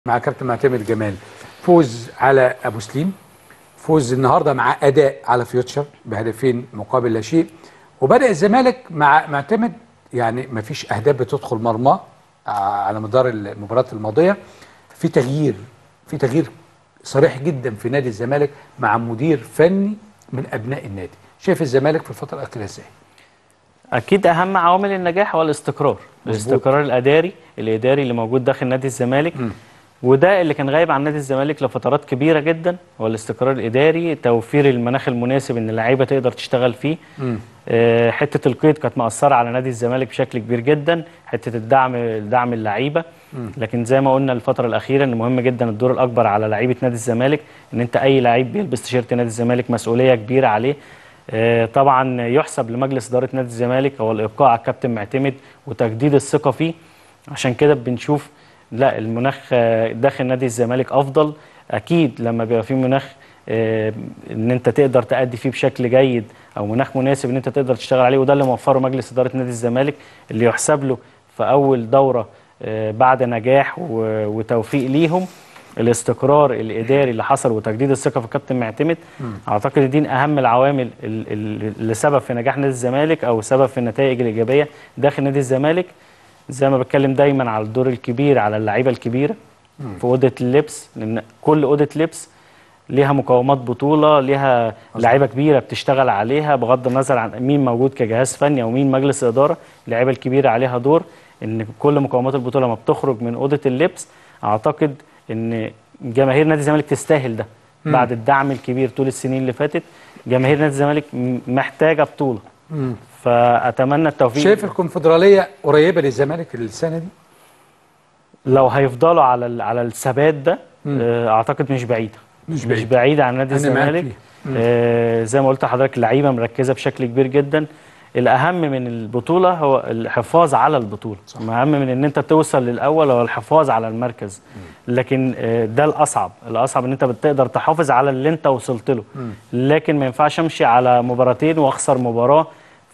مع كابتن معتمد جمال فوز على ابو سليم فوز النهارده مع اداء على فيوتشر بهدفين مقابل لا شيء وبدا الزمالك مع معتمد يعني ما فيش اهداف بتدخل مرماه على مدار المباريات الماضيه في تغيير في تغيير صريح جدا في نادي الزمالك مع مدير فني من ابناء النادي شايف الزمالك في الفتره الاخيره ازاي اكيد اهم عوامل النجاح هو الاستقرار الاستقرار الاداري الاداري اللي موجود داخل نادي الزمالك م. وده اللي كان غايب عن نادي الزمالك لفترات كبيره جدا هو الاستقرار الاداري توفير المناخ المناسب ان اللعيبه تقدر تشتغل فيه م. آه، حته القيد كانت مأثره على نادي الزمالك بشكل كبير جدا حته الدعم دعم اللعيبه لكن زي ما قلنا الفتره الاخيره ان مهم جدا الدور الاكبر على لعيبه نادي الزمالك ان انت اي لعيب بيلبس تيشيرت نادي الزمالك مسؤوليه كبيره عليه آه، طبعا يحسب لمجلس اداره نادي الزمالك هو الابقاء على الكابتن معتمد وتجديد الثقه فيه عشان كده بنشوف لا المناخ آه، داخل نادي الزمالك افضل اكيد لما بيبقى في مناخ آه، ان انت تقدر تأدي فيه بشكل جيد او مناخ مناسب ان انت تقدر تشتغل عليه وده اللي موفره مجلس اداره نادي الزمالك اللي يحسب له في اول دوره آه، بعد نجاح و- وتوفيق ليهم الاستقرار الاداري اللي حصل وتجديد الثقه في الكابتن معتمد اعتقد دي من اهم العوامل ال- ال- اللي سبب في نجاح نادي الزمالك او سبب في النتائج الايجابيه داخل نادي الزمالك زي ما بتكلم دايما على الدور الكبير على اللعيبه الكبيره في اوضه اللبس لان كل اوضه لبس ليها مقومات بطوله ليها لعيبه كبيره بتشتغل عليها بغض النظر عن مين موجود كجهاز فني او مين مجلس اداره اللعيبه الكبيره عليها دور ان كل مقومات البطوله ما بتخرج من اوضه اللبس اعتقد ان جماهير نادي الزمالك تستاهل ده بعد الدعم الكبير طول السنين اللي فاتت جماهير نادي الزمالك م- محتاجه بطوله فاتمنى التوفيق شايف الكونفدراليه قريبه للزمالك السنه دي لو هيفضلوا على ال- على الثبات ده آه، اعتقد مش بعيده مش مش بعيد. بعيده عن نادي أنا معاك الزمالك فيه. آه، زي ما قلت لحضرتك اللعيبه مركزه بشكل كبير جدا الاهم من البطوله هو الحفاظ على البطوله صح. اهم من ان انت توصل للاول هو الحفاظ على المركز لكن آه، ده الاصعب الاصعب ان انت بتقدر تحافظ على اللي انت وصلت له لكن ما ينفعش امشي على مباراتين واخسر مباراه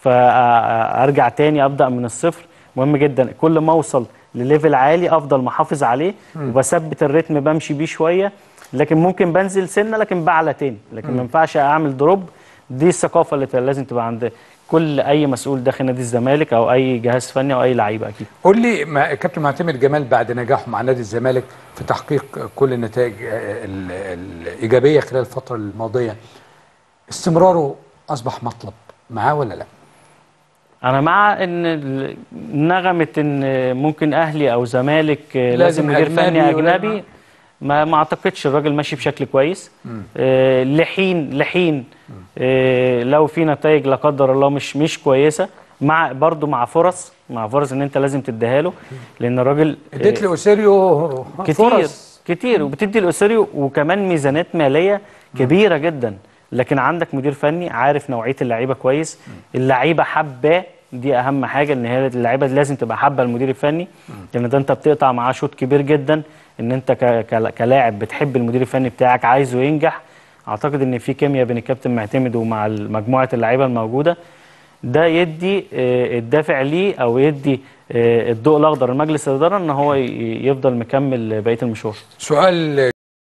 فارجع تاني ابدا من الصفر مهم جدا كل ما اوصل لليفل عالي افضل محافظ عليه وبثبت الريتم بمشي بيه شويه لكن ممكن بنزل سنه لكن بعلى تاني لكن ما ينفعش اعمل دروب دي الثقافه اللي لازم تبقى عند كل اي مسؤول داخل نادي الزمالك او اي جهاز فني او اي لعيبه اكيد قول لي ما كابتن معتمد جمال بعد نجاحه مع نادي الزمالك في تحقيق كل النتائج آه، ال- الايجابيه خلال الفتره الماضيه استمراره اصبح مطلب معاه ولا لا؟ انا مع ان ال- نغمه ان ممكن اهلي او زمالك لازم لازم مدير أجنبي فني ولا- اجنبي ما ما اعتقدش الراجل ماشي بشكل كويس آه لحين لحين آه لو في نتائج لا قدر الله مش مش كويسه مع برضه مع فرص مع فرص ان انت لازم تديها له لان الراجل آه، اديت لاوسيريو كتير فرص كتير وبتدي الاسريو وكمان ميزانات ماليه كبيره جدا لكن عندك مدير فني عارف نوعيه اللعيبه كويس اللعيبه حباه دي اهم حاجه ان هي اللعيبه لازم تبقى حابه المدير الفني لان ده انت بتقطع معاه شوط كبير جدا ان انت ك- ك- كلاعب بتحب المدير الفني بتاعك عايزه ينجح اعتقد ان في كيمياء بين الكابتن معتمد ومع مجموعه اللعيبه الموجوده ده يدي آه، الدافع ليه او يدي آه، الضوء الاخضر لمجلس الاداره ان هو ي- يفضل مكمل بقيه المشوار سؤال